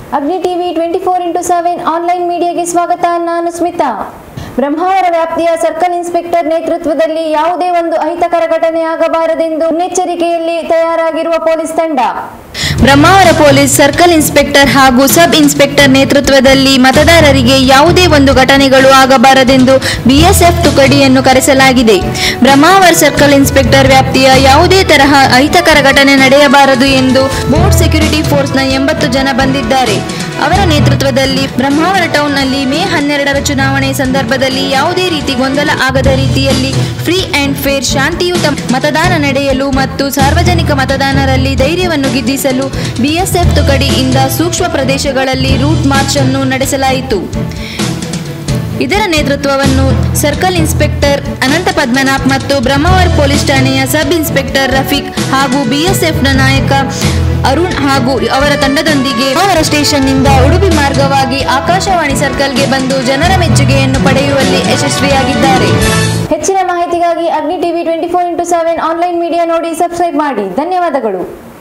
ಅಗ್ನಿ TV twenty four into seven online ಮೀಡಿಯಾಗೆ ಸ್ವಾಗತ ನಾನು ಸ್ಮಿತಾ ಬ್ರಹ್ಮಾವರ ವ್ಯಾಪ್ತಿಯ ಸರ್ಕಲ್ ಇನ್ಸ್ಪೆಕ್ಟರ್ ನೇತೃತ್ವದಲ್ಲಿ ಯಾವುದೇ ಒಂದು ಅಹಿತಕರ ಘಟನೆ ಆಗಬಾರದೆಂದು ಮುನ್ನೆಚ್ಚರಿಕೆಯಲ್ಲಿ ತಯಾರಾಗಿರುವ ಪೊಲೀಸ್ ತಂಡ ಬ್ರಹ್ಮಾವರ ಪೊಲೀಸ್ ಸರ್ಕಲ್ ಇನ್ಸ್ಪೆಕ್ಟರ್ ಹಾಗೂ ಸಬ್ ಇನ್ಸ್ಪೆಕ್ಟರ್ ನೇತೃತ್ವದಲ್ಲಿ ಮತದಾರರಿಗೆ ಯಾವುದೇ ಒಂದು ಘಟನೆಗಳು ಆಗಬಾರದೆಂದು ಬಿಎಸ್ಎಫ್ ತುಕಡಿಯನ್ನು ಕರೆಸಲಾಗಿದೆ ಬ್ರಹ್ಮಾವರ ಸರ್ಕಲ್ ಇನ್ಸ್ಪೆಕ್ಟರ್ ವ್ಯಾಪ್ತಿಯ ಯಾವುದೇ ತರಹ ಅಹಿತಕರ ಘಟನೆ ನಡೆಯಬಾರದು ಎಂದು ಬೋರ್ಡ್ ಸೆಕ್ಯೂರಿಟಿ ಫೋರ್ಸ್ನ ಎಂಬತ್ತು ಜನ ಬಂದಿದ್ದಾರೆ ಅವರ ನೇತೃತ್ವದಲ್ಲಿ ಬ್ರಹ್ಮಾವರ ಟೌನ್ನಲ್ಲಿ ಮೇ ಹನ್ನೆರಡರ ಚುನಾವಣೆ ಸಂದರ್ಭದಲ್ಲಿ ಯಾವುದೇ ರೀತಿ ಗೊಂದಲ ಆಗದ ರೀತಿಯಲ್ಲಿ ಫ್ರೀ ಅಂಡ್ ಫೇರ್ ಶಾಂತಿಯುತ ಮತದಾನ ನಡೆಯಲು ಮತ್ತು ಸಾರ್ವಜನಿಕ ಮತದಾನರಲ್ಲಿ ಧೈರ್ಯವನ್ನು ಗಿದ್ದಿಸಲು ಬಿಎಸ್ಎಫ್ ತುಕಡಿಯಿಂದ ಸೂಕ್ಷ್ಮ ಪ್ರದೇಶಗಳಲ್ಲಿ ರೂಟ್ ಮಾರ್ಚ್ ಅನ್ನು ನಡೆಸಲಾಯಿತು ಇದರ ನೇತೃತ್ವವನ್ನು ಸರ್ಕಲ್ ಇನ್ಸ್ಪೆಕ್ಟರ್ ಅನಂತ ಪದ್ಮನಾಭ್ ಮತ್ತು ಬ್ರಹ್ಮಾವರ್ ಪೊಲೀಸ್ ಠಾಣೆಯ ಸಬ್ ಇನ್ಸ್ಪೆಕ್ಟರ್ ರಫೀಕ್ ಹಾಗೂ ಬಿಎಸ್ಎಫ್ನ ನಾಯಕ ಅರುಣ್ ಹಾಗೂ ಅವರ ತಂಡದೊಂದಿಗೆ ಬ್ರಹ್ಮಾವರ ಸ್ಟೇಷನ್ನಿಂದ ಉಡುಪಿ ಮಾರ್ಗವಾಗಿ ಆಕಾಶವಾಣಿ ಸರ್ಕಲ್ಗೆ ಬಂದು ಜನರ ಮೆಚ್ಚುಗೆಯನ್ನು ಪಡೆಯುವಲ್ಲಿ ಯಶಸ್ವಿಯಾಗಿದ್ದಾರೆ ಹೆಚ್ಚಿನ ಮಾಹಿತಿಗಾಗಿ Agni TV twenty four into seven online media ನೋಡಿ ಸಬ್ಸ್ಕ್ರೈಬ್ ಮಾಡಿ ಧನ್ಯವಾದಗಳು